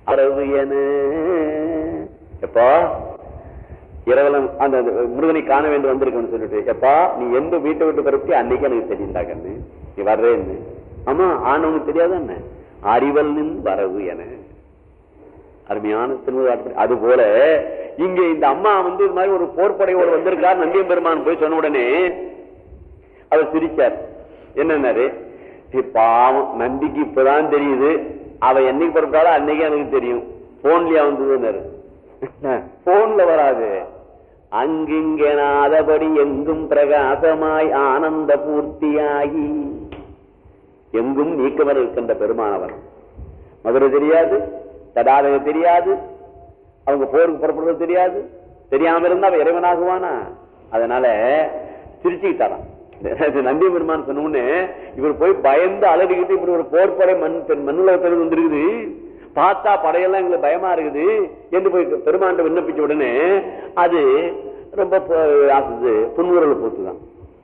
அரவு என எப்பா இரவலம் அந்த முருகனை காண வேண்டும் வந்திருக்கேன்னு சொல்லிட்டு எப்பா நீ எந்த வீட்டை விட்டு பிறப்பி அன்னைக்கு எனக்கு தெரியுண்டா கண்ணு நீ வர்றேன்னு ஆமா ஆனவனுக்கு தெரியாத என்ன அறிவல் நின் வரவு என அருமையான திருவிழா அது போல இங்க இந்த அம்மா வந்து இது மாதிரி ஒரு போர்ப்படையோடு வந்திருக்கார் நந்தியம் பெருமான் போய் சொன்ன உடனே அவர் சிரிச்சார் என்னன்னாரு "சி, பாவம் நந்திக்கு இப்பதான் தெரியுது அவ என்னைக்கு பிறப்பாலும் அன்னைக்கு எனக்கு தெரியும் போன்லயா வந்ததுன்னாரு போன்ல வராது அங்கிங்கனாதபடி எங்கும் பிரகாசமாய் ஆனந்த பூர்த்தியாகி எங்கும் நீக்கவர் இருக்கின்ற பெருமானவர் மதுரை தெரியாது தடாதக தெரியாது அவங்க போருக்கு புறப்படுறது தெரியாது தெரியாம இருந்தா அவன் இறைவனாகுவானா அதனால சிரிச்சுக்கிட்டாராம் இது நந்தி பெருமான் சொன்ன உடனே இவர் போய் பயந்து அலறிக்கிட்டு இப்படி ஒரு போர்ப்படை மண் மண்ணுலகத்தில் வந்துருக்குது பார்த்தா படையெல்லாம் எங்களுக்கு பயமா இருக்குது என்று போய் பெருமாண்ட விண்ணப்பிச்ச உடனே அது ரொம்ப ப- ஆசை புன்முறல் போத்துதான்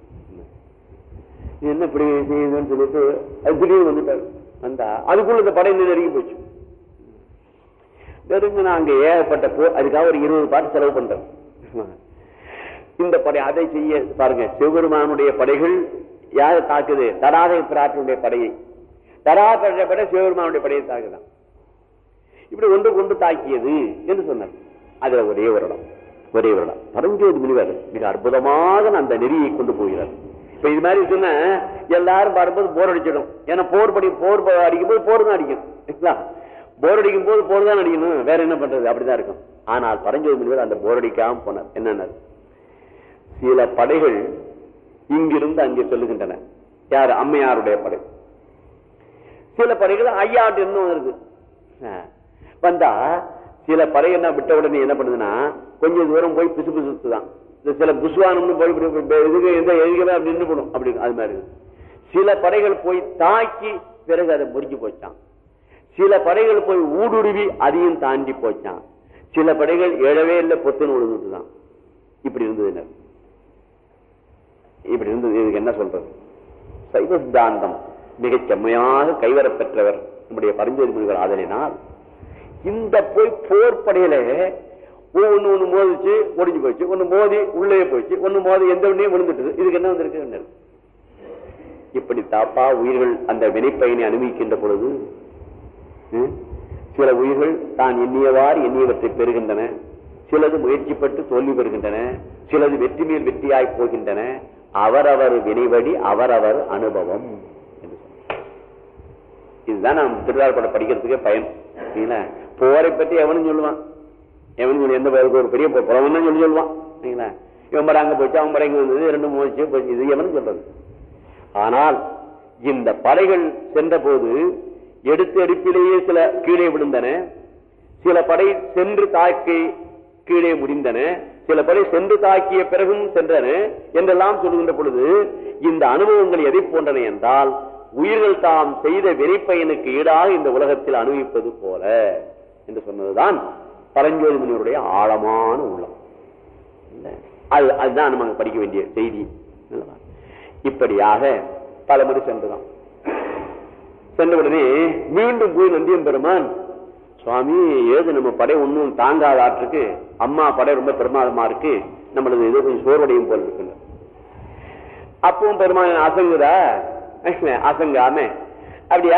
இது என்ன இப்படி செய்யுதுன்னு சொல்லிட்டு அது திடீர்னு வந்துட்டாரு வந்தா அதுக்குள்ள இந்த படை நெருங்கி போச்சு நெருங்கின அங்க ஏகப்பட்ட போர் அதுக்காக ஒரு இருபது பாட்டு செலவு பண்றேன் இந்த படை அதை செய்ய பாருங்க சிவபெருமானுடைய படைகள் யாரை தாக்குது தடாதை பிராட்டினுடைய படையை தடாத படை சிவபெருமானுடைய படையை தாக்குதான் இப்படி ஒன்று கொண்டு தாக்கியது என்று சொன்னார் அதுல ஒரே ஒரு இடம் ஒரே ஒரு இடம் பரஞ்சோதி முனிவர் மிக அற்புதமாக அந்த நெறியை கொண்டு போகிறார் இப்ப இது மாதிரி சொன்ன எல்லாரும் வரும்போது போர் அடிச்சிடும் ஏன்னா போர் படி போர் ப- அடிக்கும் போது போர் தான் அடிக்கும் இல்லைங்களா? போர் அடிக்கும் போது போர் தான் அடிக்கணும் வேற என்ன பண்றது அப்படிதான் இருக்கும் ஆனால் பரஞ்சோதி முனிவர் அந்த போர் அடிக்காம போனார் என்னன்னார் சில படைகள் இங்கிருந்து அங்கே சொல்லுகின்றன யார் அம்மையாருடைய படை சில படைகள் ஐயாட்டு இன்னும் வருது ஆ. வந்தா சில படை என்ன விட்ட உடனே என்ன பண்ணுதுன்னா கொஞ்சம் தூரம் போய் பிசு பிசுத்துதான் இந்த சில புசுவானம்னு போய் இப்படி இப்படி இதுக்கு எந்த எதுக்குமே அப்படி நின்று போடும் அப்படி அது மாதிரி இருக்கு. சில படைகள் போய் தாக்கி பிறகு அதை முறிஞ்சு போச்சான் சில படைகள் போய் ஊடுருவி அதையும் தாண்டி போச்சான் சில படைகள் எழவே இல்லை பொத்துன்னு விழுந்துட்டுதான் இப்படி இருந்தது இப்படி இருந்தது இதுக்கு என்ன சொல்றது சைவ சித்தாந்தம் மிகச் செம்மையாக கைவரப் பெற்றவர் நம்முடைய பரிஞ்சோதி முனிவர் ஆதலினால் இந்த போய் போர் படையில ஒண்ணு ஒண்ணு மோதிச்சு ஒடிஞ்சு போச்சு ஒண்ணு மோதி உள்ளே போச்சு ஒண்ணு மோதி எந்த ஒன்னையும் விழுந்துட்டது இதுக்கு என்ன வந்திருக்கு இப்படி தாப்பா உயிர்கள் அந்த வினைப்பயனை அனுபவிக்கின்ற பொழுது ம், சில உயிர்கள் தான் எண்ணியவாறு எண்ணியவற்றை பெறுகின்றன சிலது முயற்சிப்பட்டு தோல்வி பெறுகின்றன சிலது வெற்றி மேல் வெற்றியாய் போகின்றன அவரவர் வினைவடி அவரவர் அனுபவம் என்று சொன்னார். இதுதான் நாம் திருவிழாப்பட படிக்கிறதுக்கே பயன் சரிங்களா? போரை பற்றி எவனும் சொல்லுவான் எவனும் சொல்லி எந்த பேருக்கு ஒரு பெரிய புறவன் தான் சொல்லி சொல்லுவான் சரிங்களா? இவன் படம் அங்க போச்சு அவன் படம் இங்க வந்தது ரெண்டு மூச்சு போச்சு இது எவனும் சொல்றது ஆனால் இந்த படைகள் சென்ற போது எடுத்த எடுப்பிலேயே சில கீழே விழுந்தன சில படை சென்று தாக்கி கீழே முடிந்தன சில படை சென்று தாக்கிய பிறகும் சென்றன என்றெல்லாம் சொல்லுகின்ற பொழுது இந்த அனுபவங்கள் எதை போன்றன என்றால் உயிர்கள் தாம் செய்த வெறிப்பயனுக்கு ஈடாக இந்த உலகத்தில் அனுபவிப்பது போல என்று சொன்னதுதான் பரஞ்சோதி முனிவருடைய ஆழமான உள்ளம் இல்ல? அது அதுதான் நம்ம படிக்க வேண்டிய செய்தி அல்லவா? இப்படியாக பல முறை சென்றுதான் சென்ற உடனே மீண்டும் போய் நந்தியம் பெருமான் சுவாமி ஏது நம்ம படை ஒன்றும் தாங்காத ஆற்றுக்கு அம்மா படை ரொம்ப பிரமாதமா இருக்கு நம்மளது ஏதோ கொஞ்சம் சோர்வடையும் போல இருக்குன்னு அப்பவும் பெருமான் அசங்குதா அசங்காம அப்படியா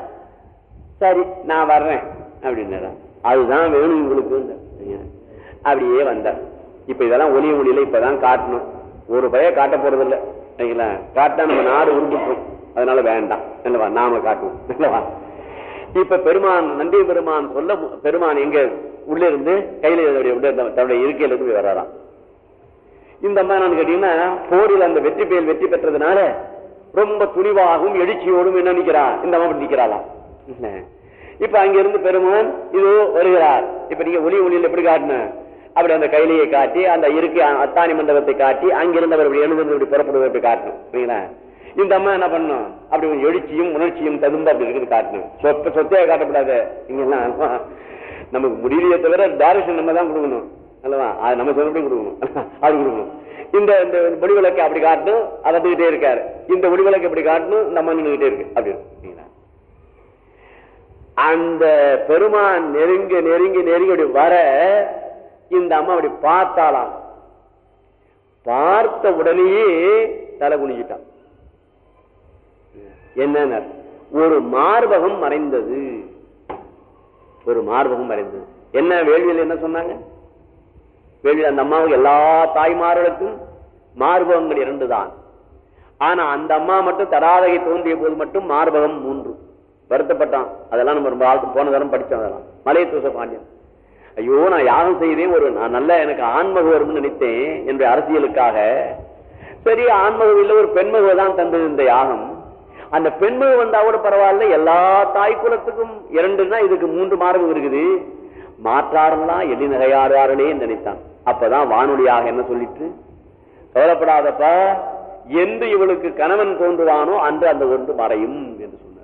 சரி நான் வர்றேன் அப்படின்னாரா அதுதான் வேணும் உங்களுக்கு அப்படியே வந்தார் இப்ப இதெல்லாம் ஒளிய ஒளியில இப்பதான் காட்டணும் ஒரு பய காட்ட போறது இல்ல சரிங்களா காட்டினா நம்ம நாடு உருப்பிட்டோம் அதனால வேண்டாம் இல்லவா நாம காட்டுவோம் இல்லவா இப்ப பெருமான் நந்தி பெருமான் சொல்ல பெருமான் எங்க உள்ள இருந்து கையில இதனுடைய உள்ள இருந்த தன்னுடைய இருக்கையில இருந்து போய் வர்றாராம் இந்த அம்மா என்னன்னு கேட்டீங்கன்னா போரில் அந்த வெற்றி பெயர் வெற்றி பெற்றதுனால ரொம்ப துணிவாகவும் எழுச்சியோடும் என்ன நிக்கிறா இந்த அம்மா இப்படி நிக்கிறாளாம் இப்ப அங்க இருந்து பெருமான் இதோ வருகிறார் இப்ப நீங்க ஒளி ஒளியில் எப்படி காட்டின அப்படி அந்த கையிலேயே காட்டி அந்த இருக்கை அத்தானி மண்டபத்தை காட்டி அங்கிருந்து அவர் இப்படி எழுந்து இப்படி புறப்படுவது எப்படி காட்டணும் சரிங்களா இந்த அம்மா என்ன பண்ணும் அப்படி கொஞ்சம் எழுச்சியும் உணர்ச்சியும் தகுந்த அப்படி இருக்குது காட்டணும் சொத்த சொத்தையா காட்டக்கூடாது இங்கெல்லாம் நமக்கு முடியலையே தவிர டைரக்ஷன் நம்ம தான் கொடுக்கணும் அல்லவா அது நம்ம சொல்லப்படி கொடுக்கணும் அது கொடுக்கணும் இந்த இந்த ஒளி விளக்கு அப்படி காட்டணும் அதை வந்துகிட்டே இருக்காரு இந்த ஒளி விளக்கு எப்படி காட்டணும் இந்த அம்மா நின்றுகிட்டே இருக்கு அப்படி இருக்கு. சரிங்களா? அந்த பெருமான் நெருங்கி நெருங்கி நெருங்கி அப்படி வர இந்த அம்மா அப்படி பார்த்தாலாம் பார்த்த உடனேயே தலை குனிஞ்சிட்டான் என்ன ஒரு மார்பகம் மறைந்தது ஒரு மார்பகம் மறைந்தது என்ன வேள்வியில் என்ன சொன்னாங்க வேள்வியில் அந்த அம்மாவுக்கு எல்லா தாய்மார்களுக்கும் மார்பகங்கள் இரண்டு தான் ஆனா அந்த அம்மா மட்டும் தடாதகை தோன்றிய போது மட்டும் மார்பகம் மூன்று வருத்தப்பட்டான் அதெல்லாம் நம்ம ரொம்ப ஆளுக்கு போன தரம் படிச்சோம் அதெல்லாம் மலையத்தூச பாண்டியன் ஐயோ நான் யாகம் செய்தேன் ஒரு நான் நல்ல எனக்கு ஆண்மகு வரும்னு நினைத்தேன் என்னுடைய அரசியலுக்காக சரி ஆண்மகு இல்ல ஒரு பெண்மகு தான் தந்தது இந்த யாகம் அந்த பெண்மகு வந்தா கூட பரவாயில்ல எல்லா தாய் குலத்துக்கும் இரண்டுன்னா இதுக்கு மூன்று மார்பு இருக்குது மாற்றாரெல்லாம் எள்ளி நகையாறார்களே நினைத்தான் அப்பதான் வானொலியாக என்ன சொல்லிட்டு கவலைப்படாதப்பா என்று இவளுக்கு கணவன் தோன்றுவானோ அன்று அந்த ஒன்று மறையும் என்று சொன்னார்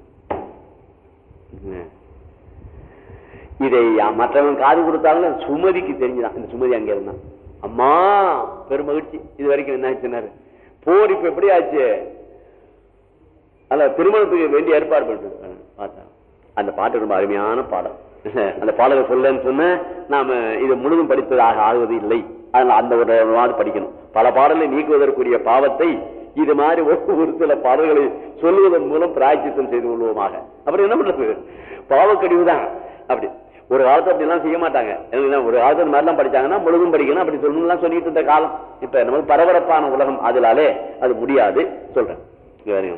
இதை மற்றவன் காது கொடுத்தாலும் சுமதிக்கு தெரிஞ்சுதான் இந்த சுமதி அங்க இருந்தான் அம்மா பெருமகிழ்ச்சி இது வரைக்கும் என்ன ஆச்சுனாரு போர் இப்ப எப்படி ஆச்சு அல்ல திருமணத்துக்கு வேண்டிய ஏற்பாடு பண்றது பார்த்தா அந்த பாட்டு ரொம்ப அருமையான பாடம் அந்த பாடலை சொல்லன்னு சொன்ன நாம இது முழுதும் படித்ததாக ஆகுவது இல்லை அதனால அந்த ஒரு நாள் படிக்கணும் பல பாடலை நீக்குவதற்குரிய பாவத்தை இது மாதிரி ஒரு சில பாடல்களை சொல்லுவதன் மூலம் பிராய்ச்சித்தம் செய்து கொள்வோமாக அப்புறம் என்ன பண்றது பாவக்கடிவுதான் அப்படி ஒரு காலத்து அப்படி எல்லாம் செய்ய மாட்டாங்க ஒரு காலத்து இந்த மாதிரிலாம் படிச்சாங்கன்னா முழுதும் படிக்கணும் அப்படி சொல்லணும்லாம் சொல்லிட்டு இருந்த காலம் இப்ப நமக்கு பரபரப்பான உலகம் அதனாலே அது முடியாது சொல்றேன்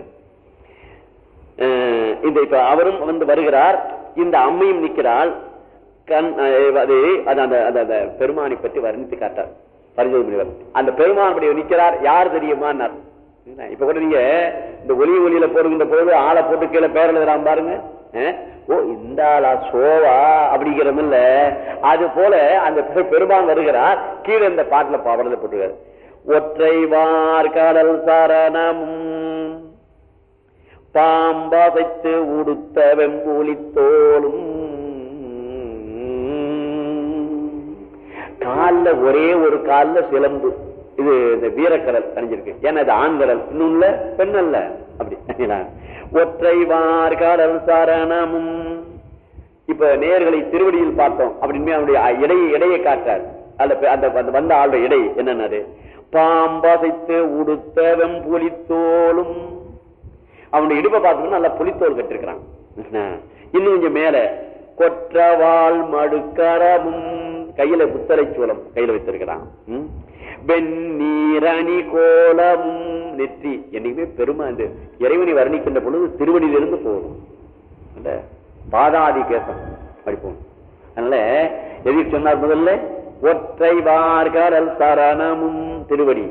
இந்த இப்ப அவரும் வந்து வருகிறார் இந்த அம்மையும் நிற்கிறாள் கண் அது அந்த அந்த பெருமானை பற்றி வர்ணித்து காட்டார் பரிசோதி முனிவர் அந்த பெருமான் அப்படி நிற்கிறார் யார் தெரியுமான்னார் இப்ப கூட நீங்க இந்த ஒலி ஒலியில போடுகின்ற போது ஆளை போட்டு கீழே பேர் எழுதுறான் பாருங்க ஓ இந்த ஆளா சோவா அப்படிங்கிறமில்ல அது போல அந்த பெருமான் வருகிறார் கீழே இந்த பாட்டுல பாவடல போட்டுக்காரு ஒற்றைவார் கடல் சரணமும் பாம்பாசைத்து உடுத்த வெம்பூலி தோளும் கால்ல ஒரே ஒரு கால்ல சிலம்பு இது இந்த வீரக்கடல் அணிஞ்சிருக்கு ஏன்னா இது ஆண்கடல் இன்னும் பெண் அல்ல அப்படி ஒற்றைவார் கடல் சரணமும் இப்ப நேர்களை திருவடியில் பார்த்தோம் அப்படின்னு அவனுடைய இடையை இடையை காட்டார் அந்த வந்த ஆளுடைய இடை என்னன்னு பாம்பாசைத்து உடுத்த வெம்புலித்தோளும் அவனுடைய இடுப்பை பார்த்தோம்னா நல்லா புலித்தோல் கட்டிருக்கிறான் இன்னும் கொஞ்சம் மேல கொற்றவாள் மடுக்கரமும் கையில புத்தலை சூலம் கையில வைத்திருக்கிறான் வெந்நீரணி கோலமும் நெற்றி என்னைக்குமே பெருமை அந்த இறைவனை வர்ணிக்கின்ற பொழுது திருவடியிலிருந்து போகணும் இல்ல பாதாதி கேசம் படிப்போம் அதனால எதிர் சொன்னார் முதல்ல ஒற்றை வார்கடல் சரணமும் திருவடி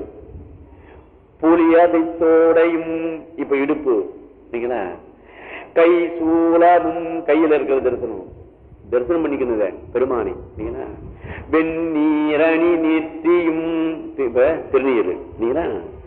புலியதைத்தோடையும் இப்ப இடுப்பு கை சூலமும் கையில் இருக்கிற தரிசனம் தரிசனம் பண்ணிக்கிறது பெருமானி வெந்நீரணி நெற்றியும் திருநீர் நீரா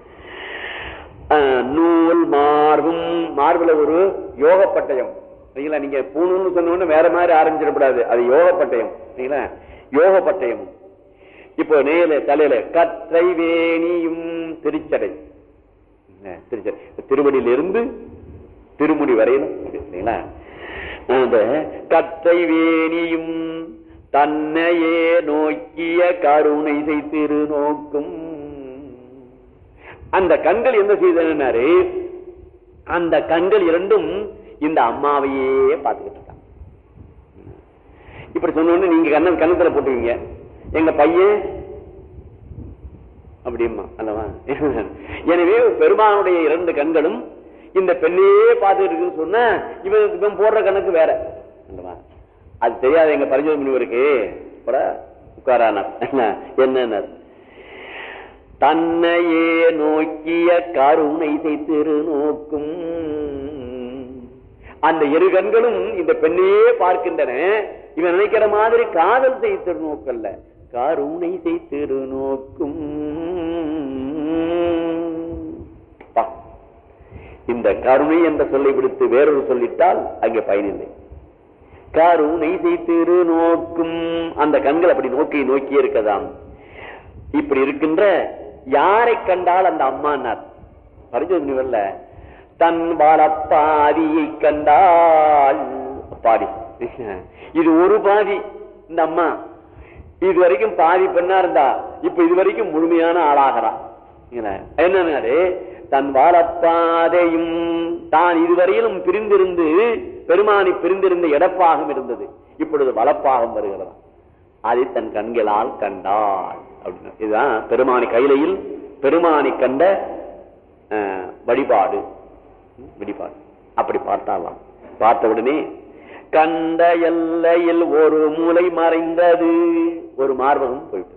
நூல் மார்பும் மார்புல ஒரு யோக பட்டயம் சரிங்களா நீங்க பூணுன்னு சொன்ன வேற மாதிரி ஆரம்பிச்சிடக்கூடாது அது யோக பட்டயம் சரிங்களா யோக பட்டயம் இப்போ நேல தலையில கற்றை வேணியும் திருச்சடை திருச்சடை திருவடியிலிருந்து திருமுடி வரையிலும் சரிங்களா அந்த கற்றை வேணியும் தன்னையே நோக்கிய கருணை செய்திரு நோக்கும் அந்த கண்கள் என்ன செய்தனாரு அந்த கண்கள் இரண்டும் இந்த அம்மாவையே பார்த்துக்கிட்டு இருக்காங்க இப்படி சொன்ன நீங்க கண்ணன் கண்ணத்துல போட்டுவீங்க எங்க பையன் அப்படிமா அல்லவா எனவே பெருமானுடைய இரண்டு கண்களும் இந்த பெண்ணையே பார்த்துட்டு இருக்குன்னு சொன்ன இவன் இவன் போடுற கணக்கு வேற அல்லவா அது தெரியாது எங்க பரிசோதனை முனிவருக்கு உட்காரான என்ன தன்னையே நோக்கிய கருணை செய்திரு நோக்கும் அந்த இரு கண்களும் இந்த பெண்ணையே பார்க்கின்றன இவன் நினைக்கிற மாதிரி காதல் செய்திரு நோக்கல்ல கருணை செய்திரு நோக்கும் இந்த கருணை என்ற சொல்லை விடுத்து வேறொரு சொல்லிட்டால் அங்கே பயனில்லை கருணை செய்திரு நோக்கும் அந்த கண்கள் அப்படி நோக்கி நோக்கி இருக்கதாம் இப்படி இருக்கின்ற யாரை கண்டால் அந்த அம்மானார் பரிசோதனை தன் வளப்பாதியை கண்டால் பாடி இது ஒரு பாதி இந்த அம்மா இது வரைக்கும் பாதி பெண்ணா இருந்தா இப்ப இது வரைக்கும் முழுமையான ஆளாகிறா என்னன்னாரு தன் வாழப்பாதையும் தான் இதுவரையிலும் பிரிந்திருந்து பெருமானி பிரிந்திருந்த இடப்பாகம் இருந்தது இப்பொழுது வளப்பாகம் வருகிறதா அதை தன் கண்களால் கண்டாள் அப்படின்னு இதுதான் பெருமானி கையிலையில் பெருமானி கண்ட அஹ், வழிபாடு ம், வழிபாடு அப்படி பார்த்தாலாம் பார்த்த உடனே கண்ட எல்லையில் ஒரு மூலை மறைந்தது ஒரு மார்பகம் போயிட்டு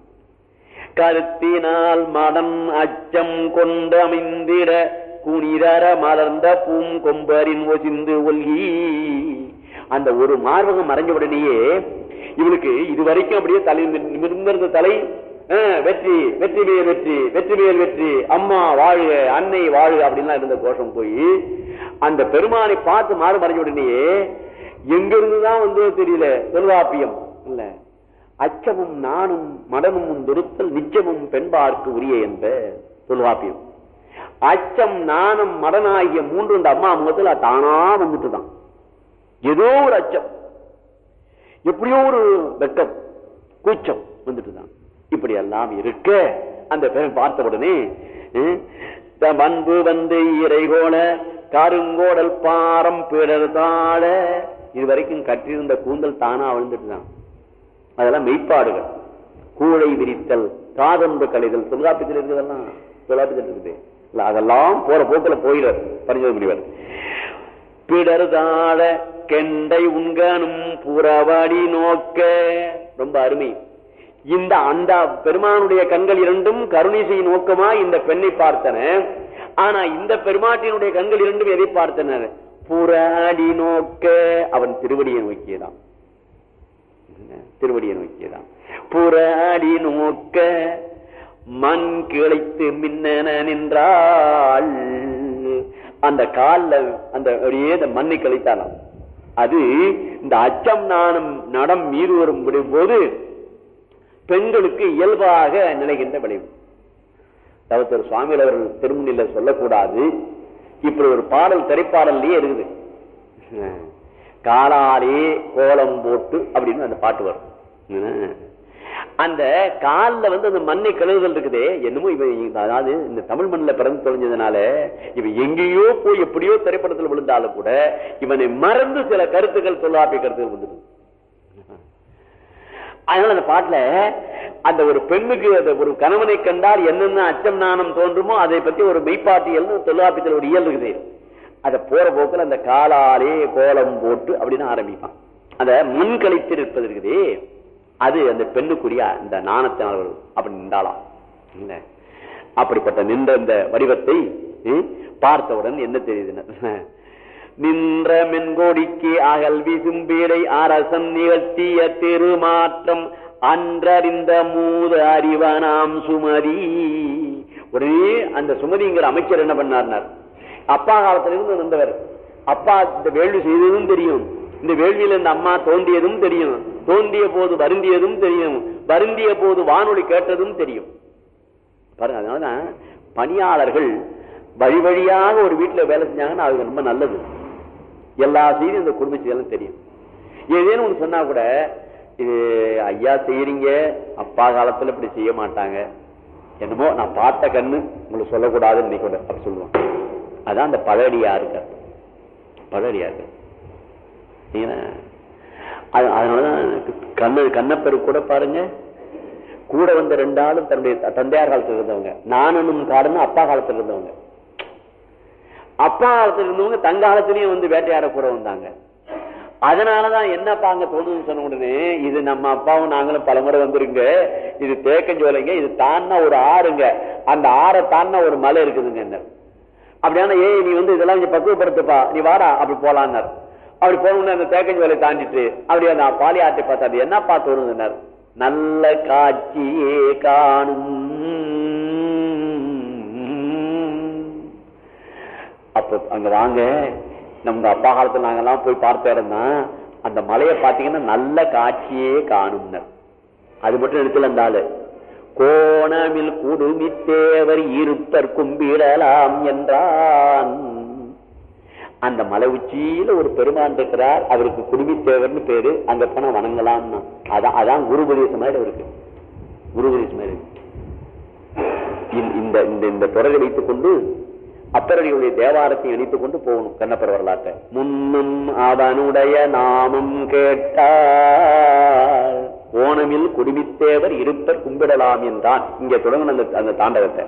கருத்தினால் மடம் அச்சம் கொண்டு அமைந்திட குனிதர மலர்ந்த பூங்கொம்பரின் ஒசிந்து ஒல்கி அந்த ஒரு மார்பகம் மறைஞ்ச உடனேயே இவளுக்கு இது வரைக்கும் அப்படியே தலை நிமிர்ந்திருந்த தலை அஹ், வெற்றி வெற்றி மேல் வெற்றி வெற்றி மேல் வெற்றி அம்மா வாழ்க அன்னை வாழ்க அப்படின்லாம் இருந்த கோஷம் போய் அந்த பெருமானை பார்த்து மாறு மறைஞ்ச உடனேயே எங்க இருந்துதான் வந்து தெரியல தொல்காப்பியம் இல்ல அச்சமும் நானும் மடமும் துருத்தல் நிச்சயமும் பெண்பார்க்கு உரிய என்ப தொல்காப்பியம் அச்சம் நாணம் மடனாகிய மூன்று இந்த அம்மா முகத்துல தானா வந்துட்டு தான் ஏதோ ஒரு அச்சம் எப்படியோ ஒரு வெட்கம் கூச்சம் வந்துட்டு தான் இப்படி எல்லாம் இருக்க அந்த பெண் பார்த்த உடனே அஹ், த- அன்பு வந்து இறைகோல கருங்கோடல் பாரம் பிறர் தாழ இதுவரைக்கும் கட்டியிருந்த கூந்தல் தானா விழுந்துட்டு தான் அதெல்லாம் மெய்ப்பாடுகள் கூழை விரித்தல் காதொன்று கலைதல் தொல்காப்பியத்தில் இருக்குதெல்லாம் தொல்காப்பியத்தில் இருக்குது இல்ல அதெல்லாம் போற போக்குல போயிடார் பரிஞ்சோதி முனிவர் பிடர்தாழ கெண்டை உண்கனும் புறவடி நோக்க ரொம்ப அருமை இந்த அந்த பெருமானுடைய கண்கள் இரண்டும் கருணிசை நோக்கமா இந்த பெண்ணை பார்த்தன ஆனா இந்த பெருமாட்டினுடைய கண்கள் இரண்டும் எதை பார்த்தன புறாடி நோக்க அவன் திருவடியை நோக்கியதான் திருவடியை நோக்கியதான் புறாடி நோக்க மண் கிளைத்து மின்னன நின்றாள் அந்த கால்ல அந்த அப்படியே அந்த மண்ணை கிளைத்தாலாம் அது இந்த அச்சம் நாணம் நடம் மீது வரும் போது பெண்களுக்கு இயல்பாக நினைக்கின்ற விளைவு தவத்தர் சுவாமிகள் அவர்கள் திருமணில சொல்லக்கூடாது இப்படி ஒரு பாடல் திரைப்பாடல்லையே இருக்குது காலாலே கோலம் போட்டு அப்படின்னு அந்த பாட்டு வரும் உம். அந்த கால்ல வந்து அந்த மண்ணை கழுவுதல் இருக்குதே என்னமோ இவ அதாவது இந்த தமிழ் மண்ணில் பிறந்து தொலைஞ்சதுனால இவன் எங்கேயோ போய் எப்படியோ திரைப்படத்தில் விழுந்தாலும் கூட இவனை மறந்து சில கருத்துக்கள் தொல்லாப்பிய கருத்துக்கள் வந்துடுது அதனால அந்த பாட்டுல அந்த ஒரு பெண்ணுக்கு அந்த ஒரு கணவனை கண்டால் என்னென்ன அச்சம் நாணம் தோன்றுமோ அதை பத்தி ஒரு மெய்ப்பாட்டியல் தொல்லாப்பியத்தில் ஒரு இயல் இருக்குது அதை போற போக்குல அந்த காலாலே கோலம் போட்டு அப்படின்னு ஆரம்பிப்பான் அந்த முன் கழித்து இருப்பது இருக்குது அது அந்த பெண்ணுக்குரிய அந்த நாணத்தினால் வரும். அப்படி நின்றாலாம் இல்ல அப்படிப்பட்ட நின்ற இந்த வடிவத்தை ம், பார்த்தவுடன் என்ன தெரியுதுன்னு நின்ற மென்கோடிக்கு அகல் விசும்பீடை அரசன் நிகழ்த்திய திருமாற்றம் அன்றறிந்த மூது அறிவனாம் சுமதி உடனே அந்த சுமதிங்கிற அமைச்சர் என்ன பண்ணார்னார் அப்பா காலத்துல இருந்து இருந்தவர் அப்பா இந்த வேள்வி செய்ததும் தெரியும் இந்த வேள்வியில இந்த அம்மா தோன்றியதும் தெரியும் தோன்றிய போது வருந்தியதும் தெரியும் வருந்திய போது வானொலி கேட்டதும் தெரியும் பாருங்க அதனாலதான் பணியாளர்கள் வழி வழியாக ஒரு வீட்டுல வேலை செஞ்சாங்கன்னா அது ரொம்ப நல்லது எல்லா செய்தியும் இந்த குடும்ப செய்தியும் தெரியும் ஏதேனும் ஒண்ணு சொன்னா கூட இது ஐயா செய்யறீங்க அப்பா காலத்துல இப்படி செய்ய மாட்டாங்க என்னமோ நான் பார்த்த கண்ணு உங்களுக்கு சொல்லக்கூடாதுன்னு நினைக்கூட அப்படி சொல்லுவான் அதான் அந்த பழடியா இருக்க பழடியா இருக்கு ஏன்னா, அது- அதனாலதான் கண்ண கண்ணப்பெரு கூட பாருங்க கூட வந்த ரெண்டு ஆளும் தன்னுடைய த- தந்தையார் காலத்துல இருந்தவங்க நானும் காடுன்னு அப்பா காலத்துல இருந்தவங்க அப்பா காலத்துல இருந்தவங்க தங்க காலத்திலயும் வந்து வேட்டையாட கூட வந்தாங்க அதனாலதான் என்னப்பா அங்க தோணுதுன்னு சொன்ன உடனே இது நம்ம அப்பாவும் நாங்களும் பலமுறை வந்துருங்க இது தேக்கஞ்சோலைங்க இது தான்னா ஒரு ஆறுங்க அந்த ஆறை தான்னா ஒரு மலை இருக்குதுங்க என்ன அப்படியான ஏய் நீ வந்து இதெல்லாம் கொஞ்சம் பக்குவப்படுத்துப்பா நீ வாடா அப்படி போலான்னார் அப்படி போன அந்த தேக்கஞ்சோலை தாண்டிட்டு அப்படி அந்த பாலி ஆட்டை பார்த்தா அது என்னப்பா தோணுதுன்னார் நல்ல காட்சியே காணும் அப்ப அங்க வாங்க நம்ம அப்பா காலத்துல நாங்கெல்லாம் போய் பார்த்த இடம் தான் அந்த மலையை பாத்தீங்கன்னா நல்ல காட்சியே காணும்னர் அது மட்டும் எடுத்துல அந்த ஆளு கோணமில் குடுமி தேவர் இருப்பர் கும்பிடலாம் என்றான் அந்த மலை உச்சியில ஒரு பெருமான் இருக்கிறார் அவருக்கு குடுமித்தேவர்னு பேரு அங்க போனா வணங்கலாம்னா அதான் அதான் குருபதேசம் மாதிரி அவருக்கு குருபதேசம் மாதிரி இருக்கு. இந்த- இந்த இந்த இந்த தொடரை வைத்துக் கொண்டு அப்பரடியுடைய தேவாரத்தை இணைத்துக் கொண்டு போகணும் கண்ணப்பர் வரலாற்றை முன்னும் அவனுடைய நாமம் கேட்டால் ஓணமில் குடுமித்தேவர் இருப்பர் கும்பிடலாம் என்றான் இங்க தொடங்கின அந்த அந்த தாண்டகத்தை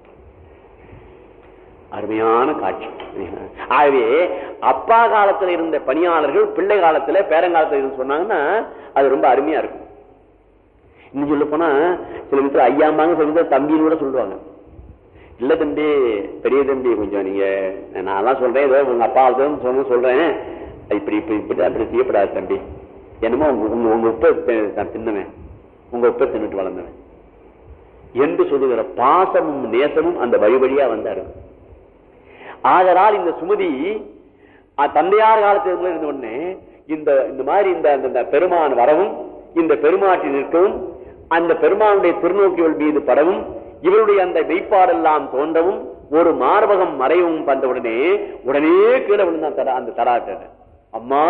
அருமையான காட்சி ஆகவே அப்பா காலத்துல இருந்த பணியாளர்கள் பிள்ளை காலத்துல பேரங்காலத்துல இருந்து சொன்னாங்கன்னா அது ரொம்ப அருமையா இருக்கும் இன்னும் சொல்ல போனா சில விதத்துல ஐயாம்பாங்க சில விதத்துல தம்பின்னு கூட சொல்லுவாங்க இல்ல தம்பி பெரிய தம்பி கொஞ்சம் நீங்க நான் சொல்றேன் ஏதோ உங்க அப்பா சொன்ன சொல்றேன் இப்படி இப்படி இப்படி அப்படி செய்யப்படாது தம்பி என்னமோ உங்க உங்க உங்க உப்ப தி- நான் தின்னவன் உங்க உப்ப தின்னுட்டு வளர்ந்தவன் என்று சொல்லுகிற பாசமும் நேசமும் அந்த வழி வழியா வந்தாரு ஆதலால் இந்த சுமதி அஹ், தந்தையார் காலத்தில் இருந்த உடனே இந்த இந்த மாதிரி இந்த அந்த- இந்த பெருமான் வரவும் இந்த பெருமாட்டி நிற்கவும் அந்த பெருமானுடைய திருநோக்கிகள் மீது படவும் இவருடைய அந்த மெய்ப்பாடெல்லாம் தோன்றவும் ஒரு மார்பகம் மறைவும் வந்த உடனே உடனே கீழே விழுந்தான் தடா அந்த தடாட்ட அம்மா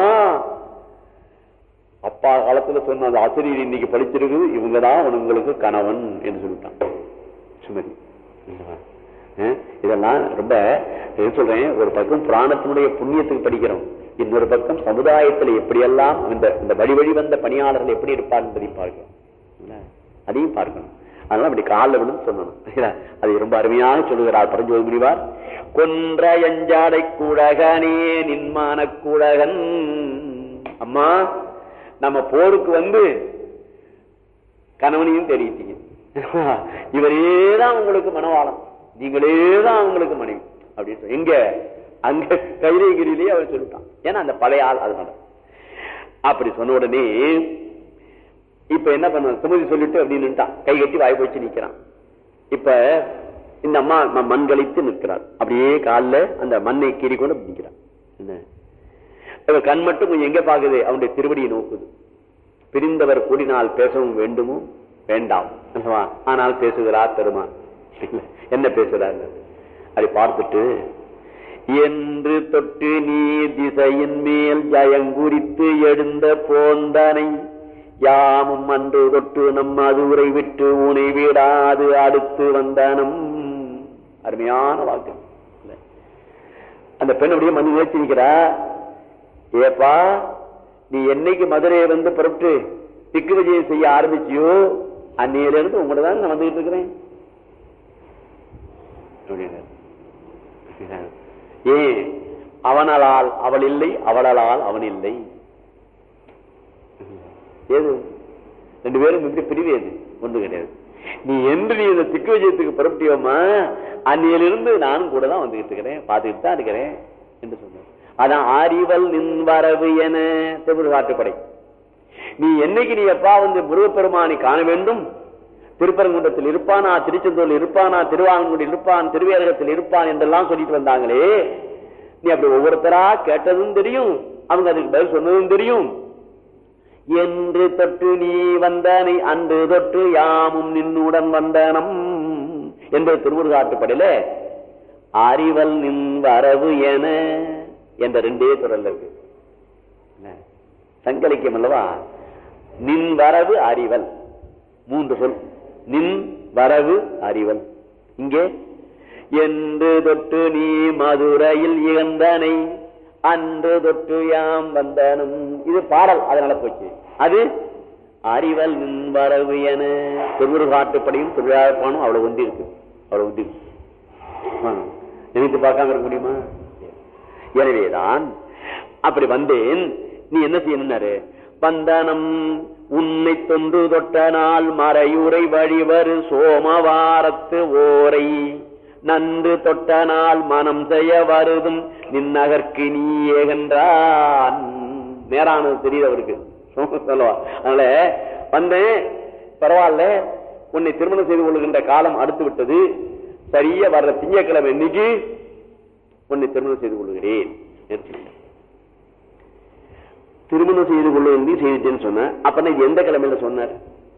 அப்பா காலத்துல சொன்ன அந்த ஆசிரியர் இன்னைக்கு படிச்சிருக்குது இவங்கதான் உங்களுக்கு கணவன் என்று சொல்லிட்டான் சுமதி அஹ் இதெல்லாம் ரொம்ப என்ன சொல்றேன் ஒரு பக்கம் புராணத்தினுடைய புண்ணியத்துக்கு படிக்கிறோம் இன்னொரு பக்கம் சமுதாயத்தில் எப்படியெல்லாம் இந்த இந்த வழி வழி வந்த பணியாளர்கள் எப்படி இருப்பார் என்பதை பார்க்கிறோம் இல்ல? அதையும் பார்க்கணும் அதனால அப்படி காலில் விழுந்து சொல்லணும் இல்ல? அதை ரொம்ப அருமையாக சொல்லுகிறார் பரஞ்சோதி முனிவார் கொன்ற எஞ்சாடை கூடகனே நின்மான கூடகன் அம்மா நம்ம போருக்கு வந்து கணவனையும் தெரிவித்தீங்க இவரேதான் உங்களுக்கு மனவாளம் நீங்களேதான் உங்களுக்கு மனைவி அப்படின்னு சொல்லி- எங்க அங்க கைலைகிரியிலேயே அவர் சொல்லிட்டான் ஏன்னா அந்த பழைய ஆள் அதனால அப்படி சொன்ன உடனே இப்ப என்ன பண்ண சுமதி சொல்லிட்டு அப்படின்னுட்டான் கை கட்டி வாய் போச்சு நிக்கிறான் இப்ப இந்த அம்மா ம- மண் கழித்து நிற்கிறார் அப்படியே கால்ல அந்த மண்ணை கீறி கொண்டு அப்படி நிக்கிறான் என்ன இவ கண் மட்டும் கொஞ்சம் எங்க பாக்குது அவனுடைய திருவடியை நோக்குது பிரிந்தவர் கூடினால் பேசவும் வேண்டுமோ வேண்டாம் அல்லவா? ஆனால் பேசுகிறார் பெருமான் இல்ல, என்ன பேசுறார் அதை பார்த்துட்டு என்று தொட்டு நீ திசையின் மேல் ஜயங்குறித்து எழுந்த போந்தனை யாமும் அன்று தொட்டு நம் அதுரை விட்டு உனை விடாது அடுத்து வந்தனம் அருமையான வாக்கு இல்ல. அந்த பெண் அப்படியே மணி நினைச்சு நிற்கிறா ஏப்பா நீ என்னைக்கு மதுரையை வந்து புறப்பட்டு திக்கு விஜயம் செய்ய ஆரம்பிச்சியோ அன்னையில இருந்து உங்களோட தான் நான் வந்துகிட்டு இருக்கிறேன் அப்படின்னாரு. ஏன் அவனலால் அவள் இல்லை அவளலால் அவன் இல்லை ஏது ரெண்டு பேரும் இப்படி பிரிவு எது ஒன்று கிடையாது நீ என்று நீ இந்த திக்கு விஜயத்துக்கு புறப்பட்டியோமா அன்னையிலிருந்து நானும் கூட தான் வந்துகிட்டு இருக்கிறேன் பார்த்துக்கிட்டு தான் இருக்கிறேன் என்று சொன்னார் அதான் ஆரிவல் நின் வரவு என திருமுரு காட்டுப்படை நீ என்னைக்கு நீ எப்பா வந்து முருகப்பெருமானை காண வேண்டும் திருப்பரங்குன்றத்தில் இருப்பானா திருச்செந்தூரில் இருப்பானா திருவாங்கூரில் இருப்பான் திருவேரகத்தில் இருப்பான் என்றெல்லாம் சொல்லிட்டு வந்தாங்களே நீ அப்படி ஒவ்வொருத்தரா கேட்டதும் தெரியும் அவங்க அதுக்கு பதில் சொன்னதும் தெரியும் என்று தொட்டு நீ வந்தனை அன்று தொட்டு யாமும் நின்னுடன் வந்தனம் என்பது திருமுருகாட்டுப்படையில அறிவல் நின் வரவு என என்ற ரெண்டே தொடர்ல இருக்கு என்ன? சங்கலிக்கம் அல்லவா நின் வரவு அறிவல் மூன்று சொல் நின் வரவு அறிவல் இங்கே என்று தொட்டு நீ மதுரையில் இகந்தனை அன்று தொட்டு யாம் வந்தனும் இது பாடல் அதனால போச்சு அது அறிவல் நின் வரவு என திருமுருகாட்டுப்படியும் திருவிழாப்பானும் அவ்வளவு ஒன்றி இருக்கு அவ்வளவு ஒன்றி இருக்கு ஆ. நினைத்து பார்க்காம இருக்க முடியுமா எனவேதான் அப்படி வந்தேன் நீ என்ன செய்யணும்னாரு வந்தனம் உன்னை தொன்று தொட்ட நாள் மறையுறை வழிவரு சோமவாரத்து ஓரை நன்று தொட்ட நாள் மனம் செய்ய வருதும் நின்னகர்க்கு நீ ஏகன்றான் நேரானது தெரியுது அவருக்கு சொல்லவா அதனால வந்தேன் பரவாயில்ல உன்னை திருமணம் செய்து கொள்கின்ற காலம் அடுத்து விட்டது சரியா வர்ற திங்கட்கிழமை இன்னைக்கு உன்னை திருமணம் செய்து கொள்கிறேன் என்று சொன்னார். திருமணம் செய்து கொள்ளுங்க செய்துட்டேன்னு சொன்ன அப்ப இது எந்த கிழமையில சொன்னார்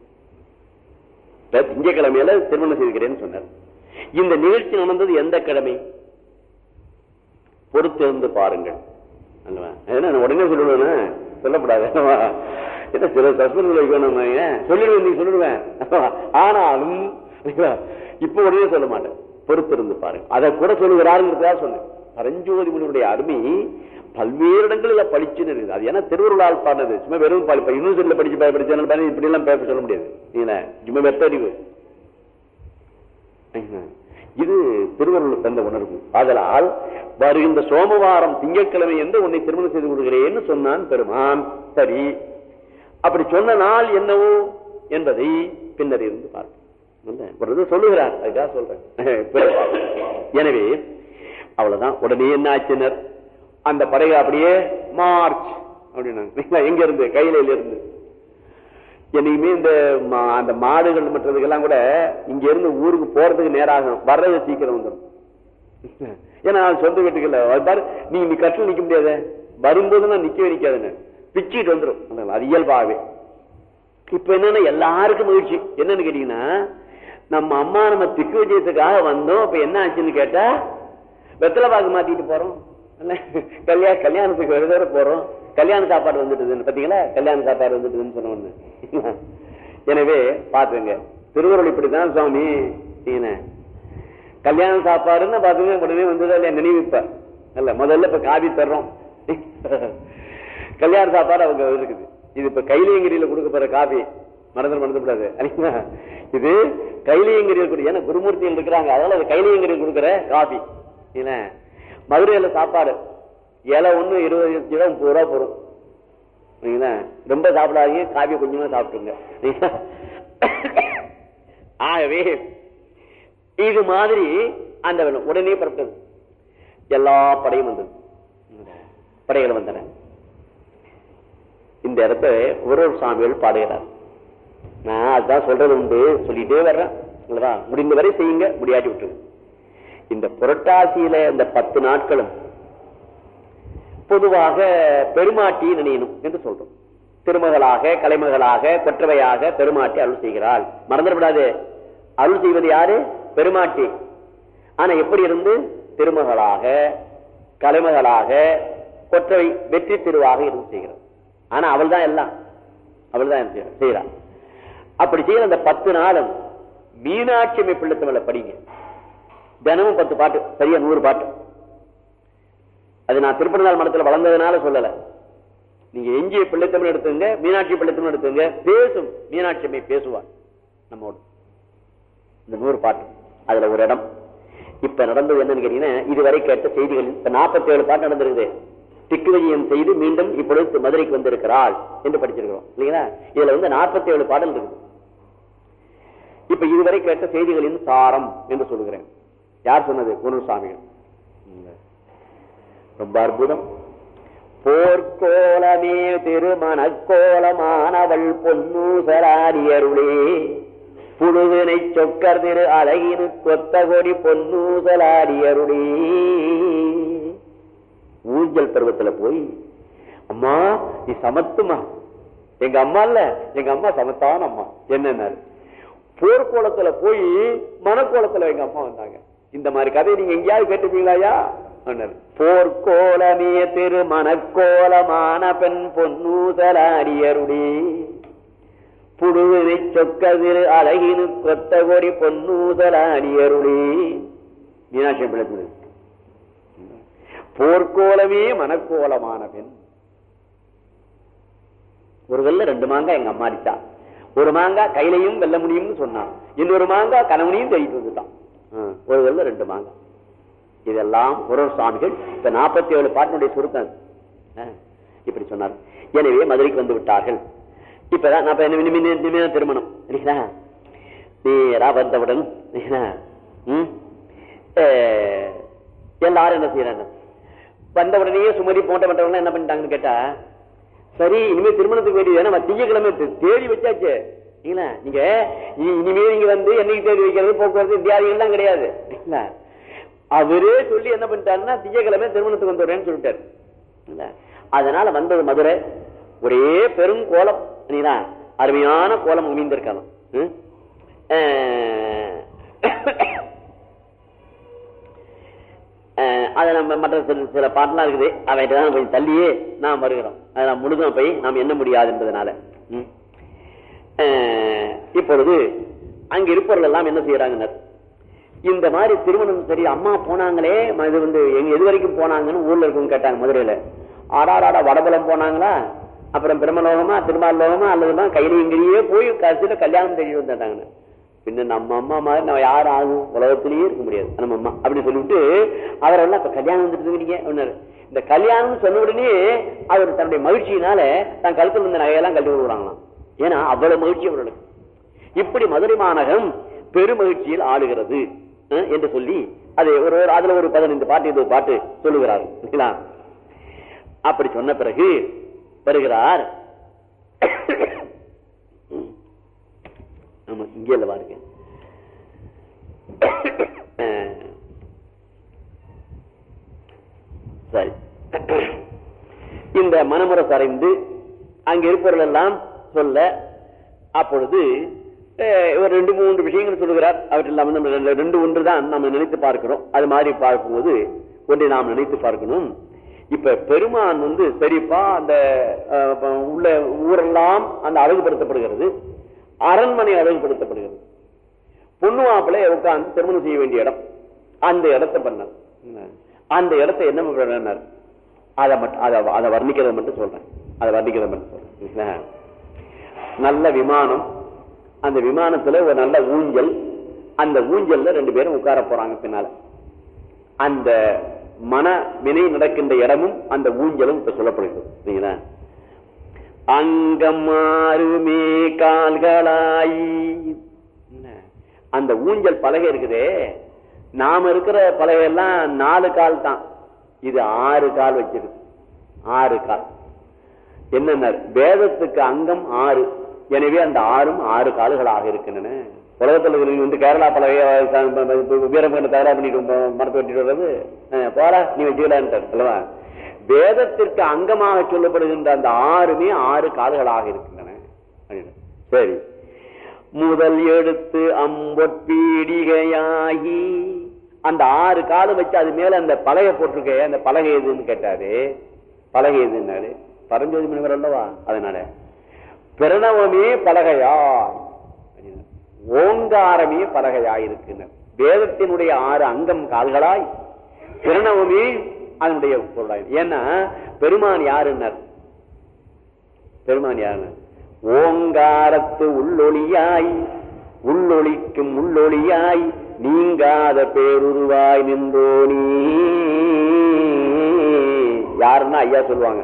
இப்ப திங்கக்கிழமையில திருமணம் செய்துக்கிறேன்னு சொன்னார் இந்த நிகழ்ச்சி நடந்தது எந்த கிழமை பொறுத்திருந்து பாருங்கள் அல்லவா? ஏன்னா நான் உடனே சொல்லுவேன் சொல்லப்படாது அல்லவா? என்ன சில சஸ்பெண்ட் வைக்கணும் சொல்லிடுவேன் நீ சொல்லிடுவேன் ஆனாலும் இல்லைங்களா? இப்ப உடனே சொல்ல மாட்டேன் பொறுத்திருந்து பாருங்க அதை கூட சொல்லுகிறாருங்கிறதா சொன்னேன் பரஞ்சோதி முனிவருடைய அருமை பல்வேறு இடங்களில் பளிச்சுன்னு இருக்குது அது ஏன்னா திருவருளால் பாடினது சும்மா வெறும் படி யூனிவர்சிட்டியில படிச்சு படிச்சு இப்படி எல்லாம் பேச சொல்ல முடியாது நீங்களே சும்மா வெத்தறிவு இது திருவருள் தந்த உணர்வு ஆதலால் வருகின்ற சோமவாரம் திங்கட்கிழமை என்று உன்னை திருமணம் செய்து கொள்கிறேன்னு சொன்னான் பெருமான் சரி அப்படி சொன்ன நாள் என்னவோ என்பதை பின்னர் இருந்து பார்ப்போம் இல்ல, ஒரு இது சொல்லுகிறார் அதுக்காக சொல்றேன் பிறகு பார்ப்போம். எனவே அவ்வளவுதான் உடனே என்ன ஆச்சுனர் அந்த படகு அப்படியே மார்ச் அப்படின்னாங்க எங்க இருந்து கையில இருந்து என்னைக்குமே இந்த மா- அந்த மாடுகள் மற்றதுக்கெல்லாம் கூட இங்க இருந்து ஊருக்கு போறதுக்கு நேராகும் வர்றது சீக்கிரம் வந்துடும் ஏன்னா நான் சொந்த வீட்டுக்கு இல்ல அது பாரு நீ நீ கட்டில் நிக்க முடியாத வரும்போது நான் நிக்கவே நிக்காதுன்னு பிச்சுட்டு வந்துடும் அது இயல்பாகவே இப்ப என்னன்னா எல்லாருக்கும் மகிழ்ச்சி என்னன்னு கேட்டீங்கன்னா நம்ம அம்மா நம்ம திக்கு விஜயத்துக்காக வந்தோம் இப்ப என்ன ஆச்சுன்னு கேட்டா வெத்தலை பாக்கு மாத்திட்டு போறோம் இல்ல, கல்யாண கல்யாணத்துக்கு வேற போறோம் கல்யாண சாப்பாடு வந்துட்டுதுன்னு பாத்தீங்களா கல்யாண சாப்பாடு வந்துட்டுதுன்னு சொன்ன உடனே எனவே பாத்துங்க திருவருள் இப்படிதான் சுவாமி என்ன கல்யாண சாப்பாடுன்னு பாத்துங்க உடனே வந்ததா இல்லையா நினைவிப்ப இல்ல முதல்ல இப்ப காபி தர்றோம் கல்யாண சாப்பாடு அவங்க இருக்குது இது இப்ப கைலியங்கிரியில கொடுக்க போற காபி மறந்து மறந்துவிடாது இல்லைங்களா? இது கைலியங்கிரியில் கூட ஏன்னா குருமூர்த்திகள் இருக்கிறாங்க அதனால அது கைலியங்கிரியில் கொடுக்குற காபி இல்ல மதுரையில சாப்பாடு இலை ஒண்ணு இருபது ரூபா முப்பது ரூபா போறோம் சரிங்களா? ரொம்ப சாப்பிடாதீங்க காபி கொஞ்சமா சாப்பிட்டுங்க சரிங்களா? ஆகவே இது மாதிரி அந்த வெள்ளம் உடனே புறப்பட்டது எல்லா படையும் வந்தது படைகள் வந்தன இந்த இடத்த ஒரு ஒரு சாமிகள் பாடுகிறார் நான் அதுதான் சொல்றது உண்டு சொல்லிட்டே வர்றேன் இல்லவா முடிந்த வரை செய்யுங்க முடியாட்டி விட்டுருங்க இந்த புரட்டாசியில இந்த பத்து நாட்களும் பொதுவாக பெருமாட்டி நினையணும் என்று சொல்றோம் திருமகளாக கலைமகளாக கொற்றவையாக பெருமாட்டி அருள் செய்கிறாள் மறந்துடக்கூடாது அருள் செய்வது யாரு பெருமாட்டி ஆனா எப்படி இருந்து திருமகளாக கலைமகளாக கொற்றவை வெற்றி திருவாக இருந்து செய்கிறார் ஆனா அவள் தான் எல்லாம் அவள் தான் செய்யறாள் அப்படி செய்யற அந்த பத்து நாளும் மீனாட்சி பிள்ளைத்தமிழ படிங்க தினமும் பத்து பாட்டு சரியா நூறு பாட்டு அது நான் திருப்பதிநாள் மடத்துல வளர்ந்ததுனால சொல்லல நீங்க எஞ்சிய பிள்ளைத்தமிழ் எடுத்துங்க மீனாட்சி பிள்ளைத்தமிழ் எடுத்துங்க பேசும் மீனாட்சி அம்மை பேசுவார் நம்மோடு இந்த நூறு பாட்டு அதுல ஒரு இடம் இப்ப நடந்தது என்னன்னு கேட்டீங்கன்னா இதுவரை கேட்ட செய்திகள் இப்ப நாற்பத்தி ஏழு பாட்டு நடந்திருக்குது திக்குவிஜயம் செய்து மீண்டும் இப்பொழுது மதுரைக்கு வந்திருக்கிறாள் என்று படிச்சிருக்கிறோம் இல்லைங்களா இதுல வந்து நாற்பத்தி ஏழு பாடல் இருக்குது இப்ப இதுவரை கேட்ட செய்திகளின் சாரம் என்று சொல்லுகிறேன் யார் சொன்னது குருசாமிகள் ரொம்ப அற்புதம் போர்க்கோலமே திருமணக்கோலமானவள் பொன்னூசலாரியருளே புழுவினை சொக்கர் திரு அழகினு கொத்த கொடி பொன்னூசலாரியருளே ஊஞ்சல் பருவத்துல போய் அம்மா நீ சமத்துமா எங்க அம்மா இல்ல எங்க அம்மா சமத்தான அம்மா என்ன போர்க்கோலத்துல போய் மனக்கோலத்துல எங்க அம்மா வந்தாங்க இந்த மாதிரி கதையை நீங்க எங்கேயாவது கேட்டுப்பீங்களாயா போர்க்கோலமே திரு மனக்கோலமான பெண் பொன்னூசலாரியருடி புடுவினை சொக்கதிரு அழகினு கொத்த கொடி பொன்னூசலாரியருடி மீனாட்சி பிள்ளை போர்க்கோலமே மனக்கோலமான பெண் ஒரு வெள்ள ரெண்டு மாங்காய் எங்க அம்மா அடிச்சா ஒரு மாங்காய் கையிலையும் வெல்ல முடியும்னு சொன்னான் இன்னொரு மாங்காய் கணவனையும் தள்ளிட்டு வந்துட்டான் ஒரு வெள்ள ரெண்டு மாங்காய் இதெல்லாம் ஒரு சுவாமிகள் இப்ப நாற்பத்தி ஏழு பாட்டினுடைய சுருக்கம் இப்படி சொன்னார் எனவே மதுரைக்கு வந்து விட்டார்கள் இப்பதான் நான் இனிமே திருமணம் இல்லைங்களா நேரா வந்தவுடன் எல்லாரும் என்ன செய்யறாங்க வந்த உடனே சுமதி போட்ட மற்றவங்க என்ன பண்ணிட்டாங்கன்னு கேட்டா சரி இனிமே திருமணத்துக்கு வேண்டியது நம்ம திங்கக்கிழமை தேடி வச்சாச்சு நீங்க இனிமே நீங்க வந்து என்னைக்கு தேடி வைக்கிறது போக்குவரத்து வித்தியாதிகள்லாம் கிடையாது அவரே சொல்லி என்ன பண்ணிட்டாருன்னா திங்கக்கிழமை திருமணத்துக்கு வந்துடுறேன்னு சொல்லிட்டாரு அதனால வந்தது மதுரை ஒரே பெரும் கோலம் அருமையான கோலம் அமைந்திருக்கலாம் அஹ், அதை நம்ம மற்ற சில சில பாட்டெல்லாம் இருக்குது அவைகிட்ட தான் கொஞ்சம் தள்ளியே நாம் வருகிறோம் அதை நாம் முழுதும் போய் நாம் எண்ண முடியாது என்பதனால ம். அஹ், இப்பொழுது அங்க இருப்பவர்கள் எல்லாம் என்ன செய்யறாங்கனர் இந்த மாதிரி திருமணம் சரி அம்மா போனாங்களே ம- இது வந்து எங்க எது வரைக்கும் போனாங்கன்னு ஊர்ல இருக்கவங்க கேட்டாங்க மதுரையில ஆடாடாடா வடபலம் போனாங்களா அப்புறம் பிரம்மலோகமா திருமாலோகமா அல்லதுமா கைலியங்கிரியே போய் கடைசியில கல்யாணம் தேடி வந்துட்டாங்கன்னு பின்ன நம்ம அம்மா மாதிரி நம்ம யாரும் ஆகும் உலகத்திலேயே இருக்க முடியாது நம்ம அம்மா அப்படி சொல்லிவிட்டு அவரெல்லாம் இப்ப கல்யாணம் வந்துட்டு இருக்கீங்க அப்படின்னாரு இந்த கல்யாணம் சொன்ன உடனே அவர் தன்னுடைய மகிழ்ச்சியினால தன் கழுத்துல இருந்த நகையெல்லாம் கழட்டி விடுறாங்களாம் ஏன்னா அவ்வளவு மகிழ்ச்சி அவர்களுக்கு இப்படி மதுரை மாநகம் பெருமகிழ்ச்சியில் ஆளுகிறது அஹ், என்று சொல்லி அது ஒரு ஒரு- அதுல ஒரு பதினைந்து பாட்டு இது ஒரு பாட்டு சொல்லுகிறார் இல்லைங்களா? அப்படி சொன்ன பிறகு வருகிறார் ஆமா இங்கே இல்ல பாருங்க அஹ், சரி இந்த மனமுறை சரைந்து அங்க இருப்பவர்கள் எல்லாம் சொல்ல அப்பொழுது அஹ், ஒரு ரெண்டு மூன்று விஷயங்கள் சொல்லுகிறார் அவற்றெல்லாம் வந்து நம்ம ரெண்டு- ரெண்டு ஒன்று தான் நம்ம நினைத்து பார்க்கிறோம் அது மாதிரி பார்க்கும்போது ஒன்றை நாம் நினைத்து பார்க்கணும் இப்ப பெருமான் வந்து சரிப்பா அந்த அஹ், இப்ப உள்ள ஊரெல்லாம் அந்த அழகுபடுத்தப்படுகிறது அரண்மனை அழகுபடுத்தப்படுகிறது பொண்ணு மாப்பிள்ளை உட்கார்ந்து திருமணம் செய்ய வேண்டிய இடம் அந்த இடத்தை பண்ணார் அந்த இடத்தை என்ன பண்ணார் அதை மட்டும் அதை அதை வர்ணிக்கிறத மட்டும் சொல்றேன் அதை வர்ணிக்கிறத மட்டும் சொல்றேன் சரிங்களா? நல்ல விமானம் அந்த விமானத்துல ஒரு நல்ல ஊஞ்சல் அந்த ஊஞ்சல்ல ரெண்டு பேரும் உட்கார போறாங்க பின்னால அந்த மன வினை நடக்கின்ற இடமும் அந்த ஊஞ்சலும் இப்ப சொல்லப்படுகிறது சரிங்களா அங்கம் மாறுமே கால்களாயி என்ன? அந்த ஊஞ்சல் பலகை இருக்குதே நாம இருக்கிற பலகை எல்லாம் நாலு கால் தான் இது ஆறு கால் வச்சிருக்கு ஆறு கால் என்னென்ன வேதத்துக்கு அங்கம் ஆறு எனவே அந்த ஆறும் ஆறு கால்களாக இருக்கின்றன உலகத்தில் இருக்கிறவங்க வந்து கேரளா பலகைய வீரம் கண்டு தயாரா பண்ணிட்டு போ- மரத்தை வெட்டிட்டு வர்றது அஹ், போடா நீ வச்சுக்கலான்ட்டார் அல்லவா வேதத்திற்கு அங்கமாக சொல்லப்படுகின்ற அந்த ஆறுமே ஆறு கால்களாக இருக்கின்றன அப்படின்னு. சரி முதல் எழுத்து அம்பொற்பீடிகையாகி அந்த ஆறு காலம் வச்சு அது மேல அந்த பலகை போட்டிருக்க அந்த பலகை எதுன்னு கேட்டாரு பலகை எதுன்னாரு பரஞ்சோதி முனிவர் அல்லவா அதனால பிரணவமே பலகையாய் அப்படின்னாரு. ஓங்காரமே பலகையாய் இருக்கின்றன வேதத்தினுடைய ஆறு அங்கம் கால்களாய் பிரணவமே அதனுடைய பொருளாய் ஏன்னா பெருமான் யாருன்னார் பெருமான் யாருன்னார் ஓங்காரத்து உள்ளொளியாய் உள்ளொளிக்கும் உள்ளொளியாய் நீங்காத பேருருவாய் நின்றோனி யாருன்னா ஐயா சொல்லுவாங்க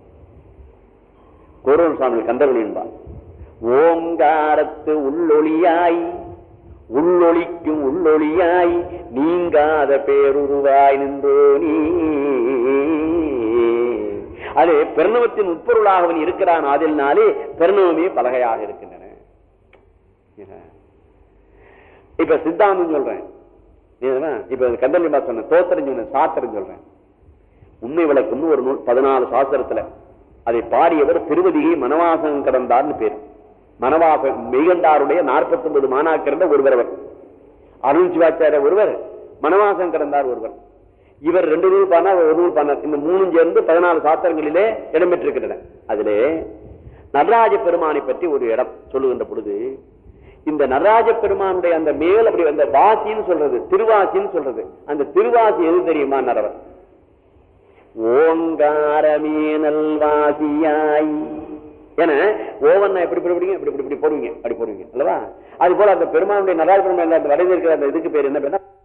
கோரூர் சுவாமி கந்தவழி என்பார் ஓங்காரத்து உள்ளொளியாய் உள்ளொளிக்கும் உள்ளொளியாய் நீங்காத பேருருவாய் நின்றோனி அது பெருணவத்தின் உட்பொருளாக அவன் இருக்கிறான் அதில்னாலே பெருணவமே பலகையாக இருக்கின்றன இப்ப சித்தாந்தம் சொல்றேன் நீங்க இப்ப கந்தலிமா சொன்ன தோத்திரம் சொன்ன சாத்திரம் சொல்றேன் உண்மை விளக்குன்னு ஒரு நூல் பதினாலு சாஸ்திரத்துல அதை பாடியவர் திருவதிகை மனவாசம் கடந்தார்னு பேர் மனவாச மெய்கண்டாருடைய நாற்பத்தி ஒன்பது மாணாக்கர்ல ஒருவர் அவர் அருள் சிவாச்சாரிய ஒருவர் மனவாசம் கடந்தார் ஒருவர் இவர் ரெண்டு நூல் பாடினார் ஒரு நூல் பாடினார் இந்த மூணும் சேர்ந்து பதினாலு சாஸ்திரங்களிலே இடம்பெற்றிருக்கின்றன அதிலே நடராஜ பெருமானை பற்றி ஒரு இடம் சொல்லுகின்ற பொழுது இந்த நடராஜ பெருமானுடைய அந்த மேல் அப்படி அந்த வாசின்னு சொல்றது திருவாசின்னு சொல்றது அந்த திருவாசி எது தெரியுமா நரவர் ஓங்காரமே நல்வாசியாய் என ஓவன்னா எப்படி இப்படி இப்படி இப்படி இப்படி இப்படி போடுவீங்க அப்படி போடுவீங்க அல்லவா அது போல அந்த பெருமானுடைய நடராஜ பெருமான் அந்த வடையில் இருக்கிற அந்த இதுக்கு பேர் என்ன பேர்